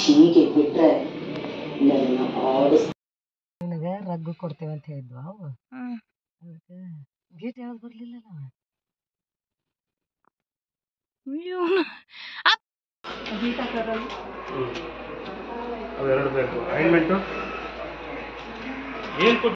ಹೀಗೆ ಬಿಟ್ರೆ ನನ್ನ ಆಡಿಸ್ ನಿನಗೆ ರಗ್ಗು ಕೊಡ್ತೇವೆ ಅಂತ ಹೇಳಿದ್ವು ಅವು ಹ್ಮ್ ಅದಕ್ಕೆ ಗೇಟ್ ಯಾವ್ದು ಬರಲಿಲ್ಲ ನಾವು ಅಯ್ಯೋ ಅವೆರಡು ಬೇಕು ಆಯಿಂಟ್ಮೆಂಟು ಏನು ಕೊಟ್ಟು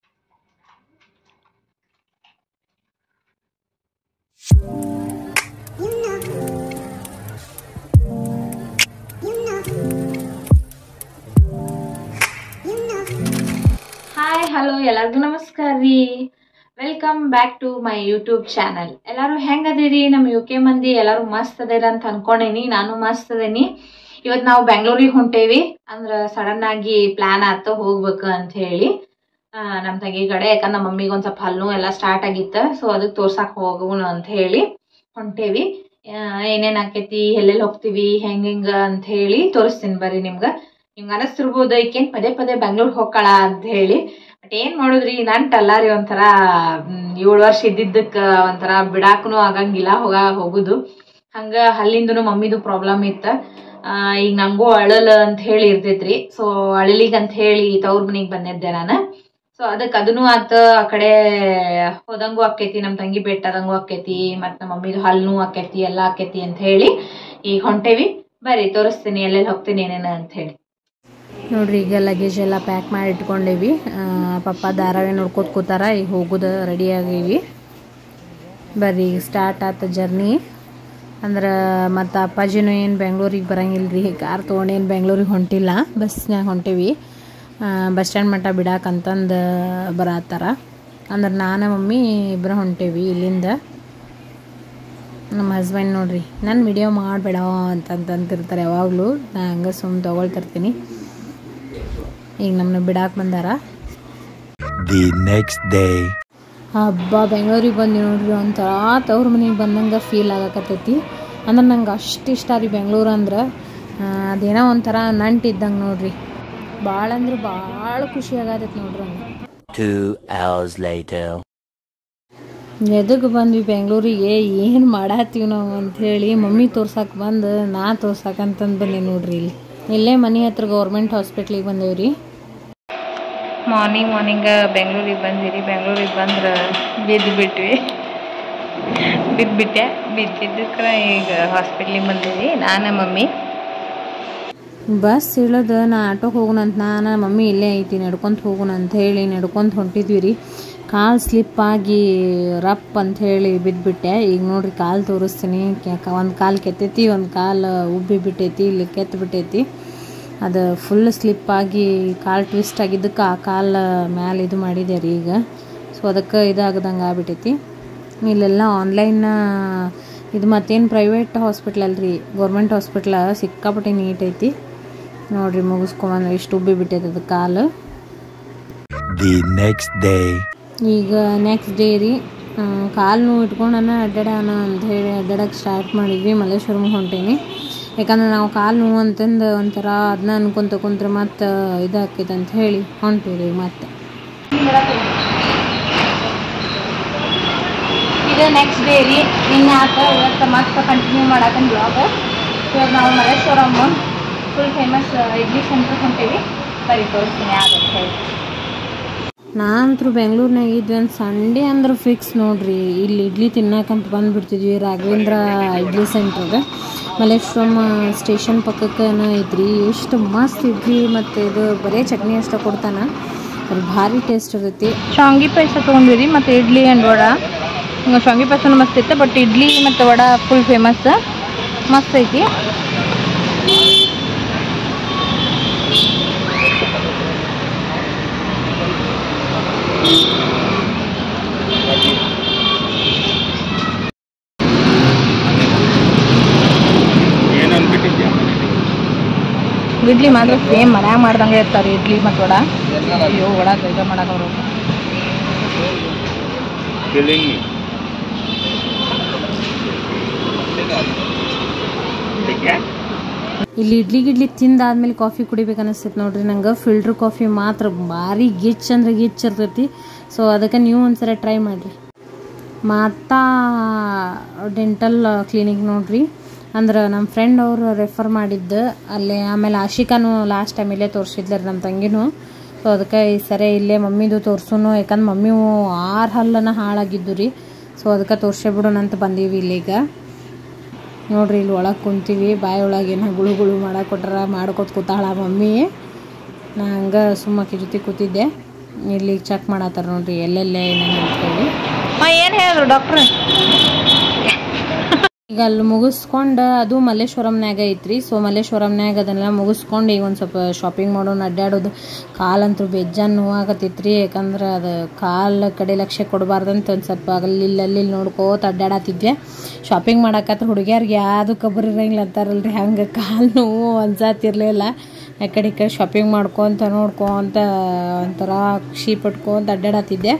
ಹಾಯ್ ಹಲೋ ಎಲ್ಲರಿಗೂ ನಮಸ್ಕಾರ ರೀ welcome back to my YouTube channel ಎಲ್ಲರೂ ಹೆಂಗದಿರಿ ನಮ್ಮ ಯು ಕೆ ಮಂದಿ ಎಲ್ಲರೂ ಮಸ್ತ್ ಅದೇರ ಅಂತ ಅನ್ಕೊಂಡೇನಿ ನಾನು ಮಸ್ತ್ ಅದೇನಿ ಇವತ್ತು ನಾವು ಬೆಂಗಳೂರಿಗೆ ಹೊಂಟೇವಿ ಅಂದ್ರೆ ಸಡನ್ ಆಗಿ ಪ್ಲಾನ್ ಆತು ಹೋಗ್ಬೇಕು ಅಂತ ಹೇಳಿ ಆ, ನಮ್ಮ ತಂಗಿ ಕಡೆ ಯಾಕಂದ್ರೆ ನಮ್ಮ ಮಮ್ಮಿಗೆ ಒಂದು ಸ್ವಲ್ಪ ಹಲ್ಲು ಎಲ್ಲ ಸ್ಟಾರ್ಟ್ ಆಗಿತ್ತು ಸೊ ಅದಕ್ಕೆ ತೋರ್ಸಕ್ಕೆ ಹೋಗೋಣ ಅಂತ ಹೇಳಿ ಹೊಂಟೇವಿ ಏನೇನು ಆಕೈತಿ ಎಲ್ಲೆಲ್ಲಿ ಹೋಗ್ತೀವಿ ಹೆಂಗ್ ಹೆಂಗ ಅಂತ ಹೇಳಿ ತೋರಿಸ್ತೀನಿ ಬರ್ರಿ ನಿಮ್ಗೆ ನಿಮ್ಗೆ ಅನಿಸ್ತಿರ್ಬೋದು ಈಕೇನ್ ಪದೇ ಪದೇ ಬೆಂಗ್ಳೂರ್ ಹೋಗ್ಕಳ ಅಂತ ಹೇಳಿ ಬಟ್ ಏನ್ ಮಾಡುದ್ರಿ ನಂಟಲ್ಲ ರೀ ಒಂಥರ ಏಳು ವರ್ಷ ಇದ್ದಿದ್ದಕ್ಕ ಒಂಥರ ಬಿಡಾಕನು ಆಗಂಗಿಲ್ಲ ಹೋಗ ಹೋಗುದು ಹಂಗ ಅಲ್ಲಿಂದನು ಮಮ್ಮಿದು ಪ್ರಾಬ್ಲಮ್ ಇತ್ತ ಆ, ಈಗ ನಂಗೂ ಅಳಲ್ ಅಂತ ಹೇಳಿ ಇರ್ತೈತ್ರಿ ಸೊ ಅಳಲಿಗ್ ಅಂತ ಹೇಳಿ ತವ್ರ ಮನಿಗ್ ಬಂದಿದ್ದೆ ನಾನು ಸೊ ಅದಕ್ಕೆ ಅದನ್ನು ಆತ ಆ ಕಡೆ ಹೋದಂಗೂ ಆಕೈತಿ ನಮ್ಮ ತಂಗಿ ಬೆಟ್ಟದಂಗೂ ಆಕೈತಿ ಮತ್ತು ನಮ್ಮ ಮಮ್ಮಿದು ಹಲ್ಲು ಆಕೈತಿ ಎಲ್ಲ ಆಕೈತಿ ಅಂತ ಹೇಳಿ ಈಗ ಹೊಂಟೇವಿ ಬರ್ರಿ ತೋರಿಸ್ತೀನಿ ಎಲ್ಲೆಲ್ಲಿ ಹೋಗ್ತೀನಿ ಏನೇನು ಅಂತ ಹೇಳಿ ನೋಡ್ರಿ ಈಗ ಲಗೇಜ್ ಎಲ್ಲ ಪ್ಯಾಕ್ ಮಾಡಿ ಇಟ್ಕೊಂಡೇವಿ ಆ, ಪಪ್ಪ ಧಾರಾವಾಹಿ ನೋಡ್ಕೋತ ಕೂತಾರ ಈಗ ಹೋಗೋದು ರೆಡಿ ಆಗೀವಿ ಬರ್ರಿ ಈಗ ಸ್ಟಾರ್ಟ್ ಆತ ಜರ್ನಿ ಅಂದ್ರೆ ಮತ್ತು ಅಪ್ಪಾಜಿನೂ ಏನು ಬೆಂಗ್ಳೂರಿಗೆ ಬರಂಗಿಲ್ಲ ರೀ ಕಾರ್ ತೊಗೊಂಡೇನು ಬೆಂಗ್ಳೂರಿಗೆ ಹೊಂಟಿಲ್ಲ ಬಸ್ನ್ಯಾಗ ಹೊಂಟೇವಿ ಬಸ್ ಸ್ಟ್ಯಾಂಡ್ ಮಟ್ಟ ಬಿಡಾಕಂತಂದು ಬರತ್ತಾರ ಅಂದ್ರೆ ನಾನು ಮಮ್ಮಿ ಇಬ್ಬರು ಹೊಂಟೇವಿ ಇಲ್ಲಿಂದ ನಮ್ಮ ಹಸ್ಬೆಂಡ್ ನೋಡ್ರಿ ನಾನು ವಿಡಿಯೋ ಮಾಡಬೇಡ ಅಂತಂತಿರ್ತಾರೆ ಯಾವಾಗಲೂ ನಾ ಹಂಗೆ ಸುಮ್ಮನೆ ತೊಗೊಳ್ತಿರ್ತೀನಿ ಈಗ ನಮ್ಮನ್ನ ಬಿಡಾಕ್ ಬಂದಾರ The next day. ಹಬ್ಬ ಬೆಂಗಳೂರಿಗೆ ಬಂದು ನೋಡ್ರಿ ಒಂಥರ ತವ್ರ ಮನೆಗೆ ಬಂದಂಗೆ ಫೀಲ್ ಆಗಕತ್ತೈತಿ ಅಂದ್ರೆ ನಂಗೆ ಅಷ್ಟು ಇಷ್ಟ ರೀ ಬೆಂಗಳೂರು ಅಂದ್ರೆ ಆ, ಅದೇನೋ ಒಂಥರ ನಂಟು ಇದ್ದಂಗೆ ನೋಡ್ರಿ ಭಾಳ ಅಂದ್ರೆ ಭಾಳ ಖುಷಿ ಆಗತೈತಿ ನೋಡ್ರಿ ಹಂಗೆ Two hours later. ಎದಕ್ಕೆ ಬಂದ್ವಿ ಬೆಂಗಳೂರಿಗೆ ಏನು ಮಾಡತ್ತೀವಿ ನಾವು ಅಂಥೇಳಿ ಮಮ್ಮಿ ತೋರ್ಸಕ್ಕೆ ಬಂದು ನಾ ತೋರ್ಸಕ್ಕಂತಂದು ಬಂದೆ ನೋಡ್ರಿ ಇಲ್ಲಿ ಇಲ್ಲೇ ಮನೆ ಹತ್ರ ಗೌರ್ಮೆಂಟ್ ಹಾಸ್ಪಿಟ್ಲಿಗೆ ಬಂದೇವ್ರಿ ಮಾರ್ನಿಂಗ್ ಮಾರ್ನಿಂಗ್ ಬೆಂಗಳೂರಿಗೆ ಬಂದಿರಿ ಬೆಂಗಳೂರಿಗೆ ಬಂದ್ರೆ ಬಿದ್ದು ಬಿಟ್ವಿ ಬಿದ್ದುಬಿಟ್ಟೆ ಬಿದ್ದಿದ್ದಕ್ಕೆ ಈಗ ಹಾಸ್ಪಿಟ್ಲಿಗೆ ಬಂದೀವಿ ನಾನು ಮಮ್ಮಿ ಬಸ್ ಇಳಿದು ನಾ ಆಟೋಗೆ ಹೋಗೋಣ ಅಂತ ನಾನು ಮಮ್ಮಿ ಇಲ್ಲೇ ಐತಿ ನಡ್ಕೊಂತ ಹೋಗೋಣ ಅಂತ ಹೇಳಿ ನಡ್ಕೊಂತ ಹೊಂಟಿದ್ವಿ ರೀ ಕಾಲು ಸ್ಲಿಪ್ ಆಗಿ ರಪ್ ಅಂತ ಹೇಳಿ ಬಿದ್ದುಬಿಟ್ಟೆ ಈಗ ನೋಡ್ರಿ ಕಾಲು ತೋರಿಸ್ತೀನಿ ಒಂದು ಕಾಲು ಕೆತ್ತೈತಿ ಒಂದು ಕಾಲು ಉಬ್ಬಿ ಬಿಟ್ಟೈತಿ ಇಲ್ಲಿ ಕೆತ್ತು ಬಿಟ್ಟೈತಿ ಅದು ಫುಲ್ ಸ್ಲಿಪ್ ಆಗಿ ಕಾಲು ಟ್ವಿಸ್ಟ್ ಆಗಿದ್ದಕ್ಕೆ ಆ ಕಾಲು ಮ್ಯಾಲೆ ಇದು ಮಾಡಿದೆ ರೀ ಈಗ ಸೊ ಅದಕ್ಕೆ ಇದಾಗದಂಗೆ ಆಗ್ಬಿಟ್ಟೈತಿ ಇಲ್ಲೆಲ್ಲ ಆನ್ಲೈನ್ ಇದು ಮತ್ತೇನು ಪ್ರೈವೇಟ್ ಹಾಸ್ಪಿಟ್ಲ್ ಅಲ್ರಿ ಗೌರ್ಮೆಂಟ್ ಹಾಸ್ಪಿಟ್ಲ ಸಿಕ್ಕಾಪಟ್ಟೆ ನೀಟ್ ಐತಿ ನೋಡ್ರಿ ಮುಗಿಸ್ಕೊಂಬಂದ್ರೆ ಇಷ್ಟು ಉಬ್ಬಿ ಬಿಟ್ಟೈತೆ ಅದು ಕಾಲು The next day. ಈಗ ನೆಕ್ಸ್ಟ್ ಡೇ ರೀ ಕಾಲು ನೋವು ಇಟ್ಕೊಂಡನ ಅಡ್ಡಾಡೋಣ ಅಂತ ಹೇಳಿ ಅಡ್ಡಾಡಕ್ಕೆ ಸ್ಟಾರ್ಟ್ ಮಾಡಿದ್ವಿ ಮಲ್ಲೇಶ್ವರಂ ಹೊಂಟೀನಿ ಯಾಕಂದ್ರೆ ನಾವು ಕಾಲು ನೋವು ಅಂತಂದು ಒಂಥರ ಅದನ್ನ ಅನ್ಕೊಂತ ಕುಂತ್ರೆ ಮತ್ತೆ ಇದಾಕೈತೆ ಅಂತ ಹೇಳಿ ಹೊಂಟೀವಿ ಮತ್ತೆ ಇದು ನೆಕ್ಸ್ಟ್ ಡೇ ರೀ ನಿನ್ನೆ ಆತ ಇವತ್ತು ಮತ್ತೆ ಕಂಟಿನ್ಯೂ ಮಾಡಕ್ಕಂತ ಬ್ಲಾಗ್ ಇವಾಗ ನಾವು Malleshwaram full famous idli centre ಹೊಂಟೀವಿ ಬರೀ ತೋರಿಸ್ತೀನಿ ಯಾವ್ದು ಹೇಳಿ ನಾನಂತರೂ ಬೆಂಗಳೂರಿನಾಗ ಇದ್ವಿ ಒಂದು ಸಂಡೇ ಅಂದ್ರೆ ಫಿಕ್ಸ್ ನೋಡ್ರಿ ಇಲ್ಲಿ ಇಡ್ಲಿ ತಿನ್ನಕಂತ ಬಂದ್ಬಿಡ್ತಿದ್ವಿ ರಾಘವೇಂದ್ರ ಇಡ್ಲಿ ಸೆಂಟ್ರಿಗೆ ಮಲ್ಲೇಶ್ವರಂ ಸ್ಟೇಷನ್ ಪಕ್ಕಕ್ಕೇನ ಐತ್ರಿ ಎಷ್ಟು ಮಸ್ತ್ ಇಡ್ಲಿ ಮತ್ತು ಇದು ಬರೇ ಚಟ್ನಿ ಅಷ್ಟೇ ಕೊಡ್ತಾನ ಅದು ಭಾರಿ ಟೇಸ್ಟ್ ಇರ್ತೈತಿ ಶಾವಿಗೆ ಪಾಯಸ ತೊಗೊಂಡಿರಿ ಮತ್ತು ಇಡ್ಲಿ ಆ್ಯಂಡ್ ವಡ ಹಿಂಗೆ ಶಾವಿಗೆ ಪಾಯಸನೂ ಮಸ್ತ್ ಇತ್ತು ಬಟ್ ಇಡ್ಲಿ ಮತ್ತು ವಡ ಫುಲ್ ಫೇಮಸ್ ಮಸ್ತ್ ಐತಿ ಏನು ಅಂದ್ಬಿಟ್ಟಿದ್ಯಾ ಇಡ್ಲಿ ಮಾತ್ರ ಸೇಮ್ ಮನ್ಯಾಗ ಮಾಡ್ದಂಗೆ ಇರ್ತಾರೆ ಇಡ್ಲಿ ಮತ್ತು ವಡ ಅಯ್ಯೋ ವಡ ಬೇಗ ಮಾಡಕ್ಕೆ ಅವರು killing me. Okay? ಇಲ್ಲಿ ಇಡ್ಲಿ ಗಿಡ್ಲಿ ತಿಂದಾದ್ಮೇಲೆ ಕಾಫಿ ಕುಡಿಬೇಕು ಅನಿಸ್ತೈತೆ ನೋಡ್ರಿ ನಂಗೆ ಫಿಲ್ಟರ್ ಕಾಫಿ ಮಾತ್ರ ಭಾರಿ ಗಿಚ್ ಅಂದ್ರೆ ಗಿಚ್ ಇರ್ತೈತಿ ಸೊ ಅದಕ್ಕೆ ನೀವು ಒಂದ್ಸಲ ಟ್ರೈ ಮಾಡಿರಿ ಮಾತಾ ಡೆಂಟಲ್ ಕ್ಲಿನಿಕ್ ನೋಡ್ರಿ ಅಂದ್ರೆ ನಮ್ಮ ಫ್ರೆಂಡ್ ಅವರು ರೆಫರ್ ಮಾಡಿದ್ದು ಅಲ್ಲಿ ಆಮೇಲೆ ಆಶಿಕಾನು ಲಾಸ್ಟ್ ಟೈಮ್ ಇಲ್ಲೇ ತೋರಿಸಿದ್ಲರಿ ನಮ್ಮ ತಂಗಿನೂ ಸೊ ಅದಕ್ಕೆ ಈ ಸರಿ ಇಲ್ಲೇ ಮಮ್ಮಿದು ತೋರ್ಸುನು ಯಾಕಂದ್ರೆ ಮಮ್ಮಿವು ಆರು ಹಲ್ಲನ ಹಾಳಾಗಿದ್ದು ರೀ ಸೊ ಅದಕ್ಕೆ ತೋರ್ಸೇ ಬಿಡೋಣ ಅಂತ ಬಂದೀವಿ ಇಲ್ಲೀಗ ನೋಡ್ರಿ ಇಲ್ಲಿ ಒಳಗೆ ಕುಂತೀವಿ ಬಾಯಿ ಒಳಗೆ ಏನೋ ಗುಳು ಗುಳು ಮಾಡಕ್ಕೆ ಕೊಟ್ರ ಮಾಡ್ಕೊತ ಕೂತಾಳ ಮಮ್ಮಿ ನಾ ಹಂಗೆ ಸುಮ್ಮಕ್ಕೆ ಜೊತೆ ಕೂತಿದ್ದೆ ಇಲ್ಲಿ ಚೆಕ್ ಮಾಡತ್ತಾರ ನೋಡ್ರಿ ಎಲ್ಲೆಲ್ಲೇ ಏನೇನು ಅಂತ ಹೇಳಿ ಏನು ಹೇಳಿದ್ರು ಡಾಕ್ಟ್ರ್ ಈಗ ಅಲ್ಲಿ ಮುಗಿಸ್ಕೊಂಡು ಅದು ಮಲ್ಲೇಶ್ವರಂನ್ಯಾಗ ಐತ್ರಿ ಸೊ ಮಲ್ಲೇಶ್ವರಂನ್ಯಾಗ ಅದನ್ನೆಲ್ಲ ಮುಗಿಸ್ಕೊಂಡು ಈಗ ಒಂದು ಸ್ವಲ್ಪ ಶಾಪಿಂಗ್ ಮಾಡೋಣ ಅಡ್ಡಾಡೋದು ಕಾಲಂತೂ ಬೇಜಾನ್ ನೋವಾಗತ್ತೈತ್ರಿ ಯಾಕಂದ್ರೆ ಅದು ಕಾಲ ಕಡೆ ಲಕ್ಷ್ಯ ಕೊಡಬಾರ್ದಂತ ಒಂದು ಸ್ವಲ್ಪ ಅಲ್ಲಿ ಇಲ್ಲಿ ಅಲ್ಲಿ ಇಲ್ಲಿ ನೋಡ್ಕೋತ ಅಡ್ಡಾಡತ್ತಿದ್ವಿ ಶಾಪಿಂಗ್ ಮಾಡಕತ್ರ ಹುಡುಗಿಯರ್ಗೆ ಯಾವುದು ಕಬರ್ ಇರಂಗಿಲ್ಲ ಅಂತಾರಲ್ರಿ ಹಂಗೆ ಕಾಲು ನೋವು ಅನ್ಸಾತಿರ್ಲಿಲ್ಲ ಆ ಕಡೆ ಈ ಕಡೆ ಶಾಪಿಂಗ್ ಮಾಡ್ಕೊತ ನೋಡ್ಕೊತ ಒಂಥರ ಖುಷಿ ಪಟ್ಕೊಂತ ಅಡ್ಡಾಡತ್ತಿದ್ದೆ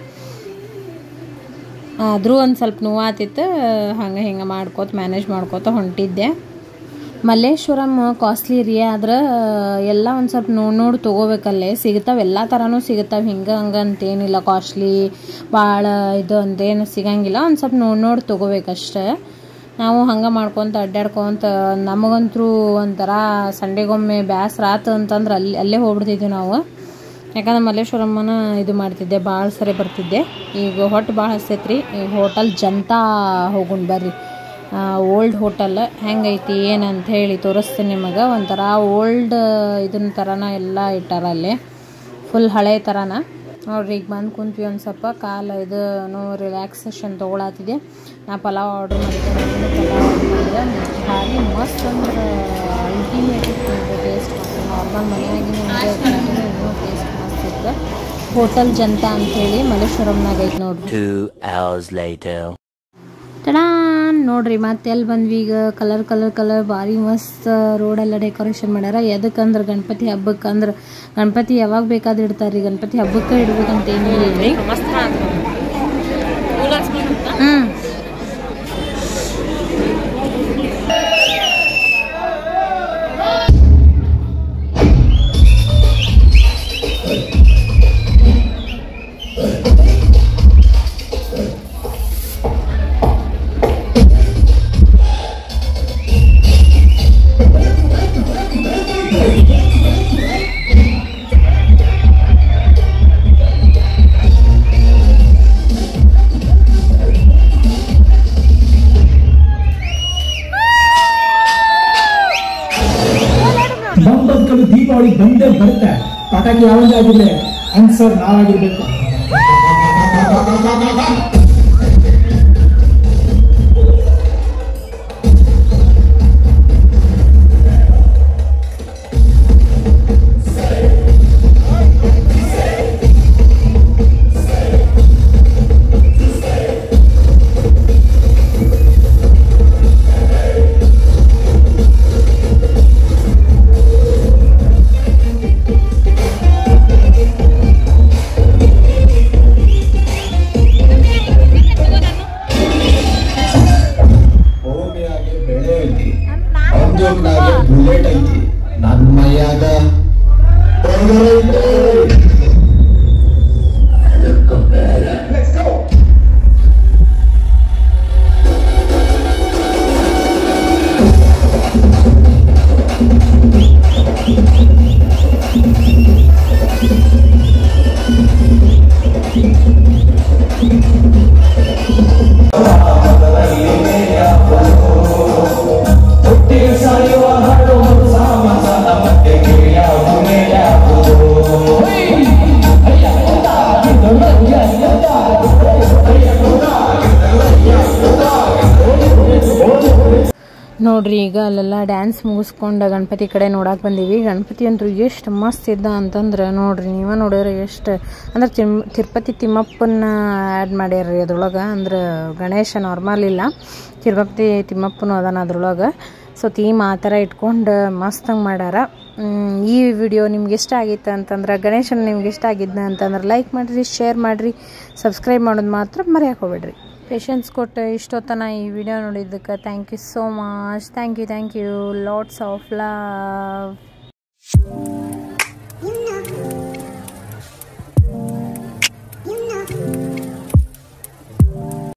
ಆದರೂ ಒಂದು ಸ್ವಲ್ಪ ನೋವಾತಿತ್ತು ಹಂಗೆ ಹಿಂಗೆ ಮಾಡ್ಕೋತ ಮ್ಯಾನೇಜ್ ಮಾಡ್ಕೋತ ಹೊಂಟಿದ್ದೆ ಮಲ್ಲೇಶ್ವರಂ ಕಾಸ್ಟ್ಲಿ ರೀ ಆದ್ರೆ ಎಲ್ಲ ಒಂದು ಸ್ವಲ್ಪ ನೋಡಿ ನೋಡಿ ತೊಗೋಬೇಕಲ್ಲೇ ಸಿಗ್ತಾವೆ ಎಲ್ಲ ಥರನೂ ಸಿಗ್ತಾವೆ ಹಿಂಗೆ ಹಂಗೆ ಅಂತೇನಿಲ್ಲ ಕಾಸ್ಟ್ಲಿ ಭಾಳ ಇದು ಅಂತೇನು ಸಿಗಂಗಿಲ್ಲ ಒಂದು ಸ್ವಲ್ಪ ನೋಡಿ ನೋಡಿ ತೊಗೋಬೇಕಷ್ಟೆ ನಾವು ಹಂಗೆ ಮಾಡ್ಕೊತ ಅಡ್ಡಾಡ್ಕೊತ ನಮಗಂತೂ ಒಂಥರ ಸಂಡೆಗೊಮ್ಮೆ ಬ್ಯಾಸ್ರ ಆತು ಅಂತಂದ್ರೆ ಅಲ್ಲಿ ಅಲ್ಲೇ ಹೋಗ್ಬಿಡ್ತಿದ್ವಿ ನಾವು ಯಾಕಂದ್ರೆ ಮಲ್ಲೇಶ್ವರಮ್ಮನ ಇದು ಮಾಡ್ತಿದ್ದೆ ಭಾಳ ಸರಿ ಬರ್ತಿದ್ದೆ ಈಗ ಹೊಟ್ಟೆ ಭಾಳ ಹಸ್ತೈತ್ರಿ ಈಗ ಹೋಟೆಲ್ ಜನತಾ ಹೋಗುಣ್ ಬರ್ರಿ ಓಲ್ಡ್ ಹೋಟೆಲ್ ಹೆಂಗೈತಿ ಏನಂತ ಹೇಳಿ ತೋರಿಸ್ತೀನಿ ನಿಮಗೆ ಒಂಥರ ಓಲ್ಡ್ ಇದನ್ನ ಥರನ ಎಲ್ಲ ಇಟ್ಟಾರ ಅಲ್ಲಿ ಫುಲ್ ಹಳೆ ಥರನ ನೋಡ್ರಿ ಈಗ ಬಂದು ಕುಂತ್ವಿ ಒಂದು ಸ್ವಲ್ಪ ಕಾಲು ಇದು ನೋ ರಿಲ್ಯಾಕ್ಸೇಷನ್ ತೊಗೊಳತ್ತಿದೆ ನಾ ಪಲಾವ್ ಆರ್ಡ್ರ್ ಮಾಡಿದ್ದೆ ಪಲಾವ್ ಆರ್ಡ್ರ್ ಮಾಡಿದೆ ಭಾರಿ ಮಸ್ತ್ ಅಂದ್ರೆ ಅಲ್ಟಿಮೇಟ್ ಇತ್ತು ಟೇಸ್ಟ್ ನಾರ್ಮಲ್ ಮನೆಯಾಗಿನ ಇನ್ನೂ ಟೇಸ್ಟ್ ಮಸ್ತ್ ಇತ್ತು ಹೋಟೆಲ್ ಜನತಾ ಅಂಥೇಳಿ ಮಲ್ಲೇಶ್ವರಂನಾಗ ಐತೆ ನೋಡ್ರಿ Two hours later. ತಡಾನ್ ನೋಡ್ರಿ ಮತ್ತೆ ಎಲ್ಲಿ ಬಂದ್ವಿ ಈಗ ಕಲರ್ ಕಲರ್ ಕಲರ್ ಭಾರಿ ಮಸ್ತ್ ರೋಡೆಲ್ಲ ಡೆಕೋರೇಷನ್ ಮಾಡ್ಯಾರ ಎದಕ್ಕಂದ್ರೆ ಗಣಪತಿ ಹಬ್ಬಕ್ಕೆ ಅಂದ್ರೆ ಗಣಪತಿ ಯಾವಾಗ ಬೇಕಾದ್ರೆ ಇಡ್ತಾರ್ರಿ ಗಣಪತಿ ಹಬ್ಬಕ್ಕೆ ಇಡ್ಬೇಕಂತ ಏನಿಲ್ಲ ಹ್ಞೂ ನಮ್ಮ ಬದುಕಲ್ಲಿ ದೀಪಾವಳಿ ಬಂದೇ ಬರುತ್ತೆ ಪಟಾಕಿ ಯಾವಂದೇ ಆಗಿರ್ಲಿ ಆನ್ಸರ್ ನಾವಾಗಿರ್ಬೇಕು ಭೂಮಿಯಾಗೆ ಬೆಳೆ ಐತಿ ಬಂದೂಕ್ನಾಗೆ ಬುಲೆಟ್ ಐತಿ ನನ್ ಮೈಯಾಗ ಟೈಗರ್ ಐತಿ ನೋಡ್ರಿ ಈಗ ಅಲ್ಲೆಲ್ಲ ಡ್ಯಾನ್ಸ್ ಮುಗಿಸ್ಕೊಂಡು ಗಣಪತಿ ಕಡೆ ನೋಡಕ್ಕೆ ಬಂದೀವಿ ಗಣಪತಿ ಅಂತೂ ಎಷ್ಟು ಮಸ್ತ್ ಇದ್ದ ಅಂತಂದ್ರೆ ನೋಡ್ರಿ ನೀವೇ ನೋಡಿದ್ರೆ ಎಷ್ಟು ಅಂದ್ರೆ ತಿಮ್ ತಿರುಪತಿ ತಿಮ್ಮಪ್ಪನ ಆ್ಯಡ್ ಮಾಡ್ಯಾರ್ರಿ ಅದ್ರೊಳಗೆ ಅಂದ್ರೆ ಗಣೇಶ ನಾರ್ಮಲ್ ಇಲ್ಲ ತಿರುಪತಿ ತಿಮ್ಮಪ್ಪನು ಅದಾನ ಅದ್ರೊಳಗೆ ಸೊ ಥೀಮ್ ಆ ಥರ ಇಟ್ಕೊಂಡು ಮಸ್ತಂಗೆ ಮಾಡ್ಯಾರ ಮ್, ಈ ವಿಡಿಯೋ ನಿಮ್ಗೆ ಇಷ್ಟ ಆಗಿತ್ತು ಅಂತಂದ್ರೆ ಗಣೇಶನ ನಿಮ್ಗೆ ಇಷ್ಟ ಆಗಿದ್ನ ಅಂತಂದ್ರೆ ಲೈಕ್ ಮಾಡಿರಿ ಶೇರ್ ಮಾಡಿರಿ ಸಬ್ಸ್ಕ್ರೈಬ್ ಮಾಡೋದು ಮಾತ್ರ ಮರೆಯಕ್ಕೆ ಹೋಗ್ಬೇಡ್ರಿ ಪೇಷನ್ಸ್ ಕೊಟ್ಟು ಇಷ್ಟೊತ್ತನ ಈ ವಿಡಿಯೋ ನೋಡಿದ್ದಕ್ಕೆ thank you so much thank you thank you lots of love